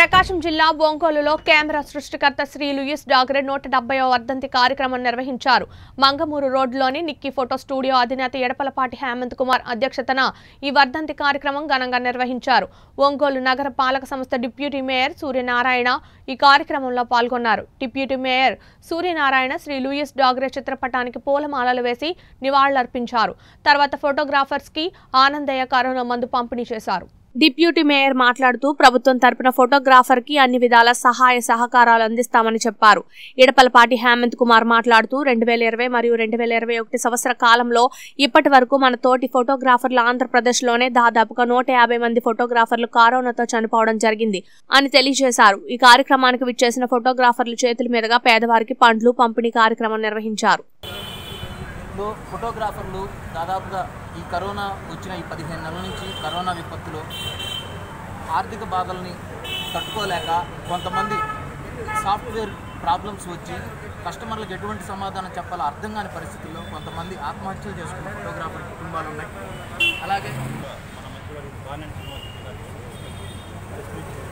ప్రకాశం జిల్లా ఒంగోలులో కెమెరా సృష్టికర్త శ్రీ లూయిస్ డాగరే నూట డెబ్బైవ వర్ధంతి కార్యక్రమం నిర్వహించారు మంగమూరు రోడ్లోని నిక్కీ ఫోటో స్టూడియో అధినేత ఎడపలపాటి హేమంత్ కుమార్ అధ్యక్షతన ఈ వర్ధంతి కార్యక్రమం ఘనంగా నిర్వహించారు ఒంగోలు నగర పాలక సంస్థ డిప్యూటీ మేయర్ సూర్యనారాయణ ఈ కార్యక్రమంలో పాల్గొన్నారు deputy mayor Suryanarayana Shri Louis Daguerre చిత్రపటానికి పూలమాలలు వేసి నివాళులర్పించారు తర్వాత ఫోటోగ్రాఫర్స్ కి ఆనందయ్య కరోనా మందు పంపిణీ చేశారు డిప్యూటీ మేయర్ మాట్లాడుతూ ప్రభుత్వం తరపున ఫోటోగ్రాఫర్ కి అన్ని విధాల సహాయ సహకారాలు అందిస్తామని చెప్పారు ఇడపలపాటి హేమంత్ కుమార్ మాట్లాడుతూ రెండు వేల ఇరవై మరియు రెండు వేల ఇరవై ఒకటి సంవత్సర కాలంలో ఇప్పటి వరకు మన తోటి ఫోటోగ్రాఫర్లు ఆంధ్రప్రదేశ్లోనే దాదాపుగా నూట యాభై మంది ఫోటోగ్రాఫర్లు కరోనాతో చనిపోవడం జరిగింది అని తెలియజేశారు ఈ కార్యక్రమానికి విచ్చేసిన ఫోటోగ్రాఫర్ల చేతుల మీదుగా పేదవారికి పండ్లు పంపిణీ కార్యక్రమం నిర్వహించారు లో ఫోటోగ్రాఫర్లు దాదాపుగా ఈ కరోనా వచ్చిన ఈ పదిహేను నెలల నుంచి కరోనా విపత్తులో ఆర్థిక బాధల్ని తట్టుకోలేక కొంతమంది సాఫ్ట్వేర్ ప్రాబ్లమ్స్ వచ్చి కస్టమర్లకు ఎటువంటి సమాధానం చెప్పాలో అర్థం కాని పరిస్థితుల్లో కొంతమంది ఆత్మహత్యలు చేసుకున్న ఫోటోగ్రాఫర్ కుటుంబాలు ఉన్నాయి అలాగే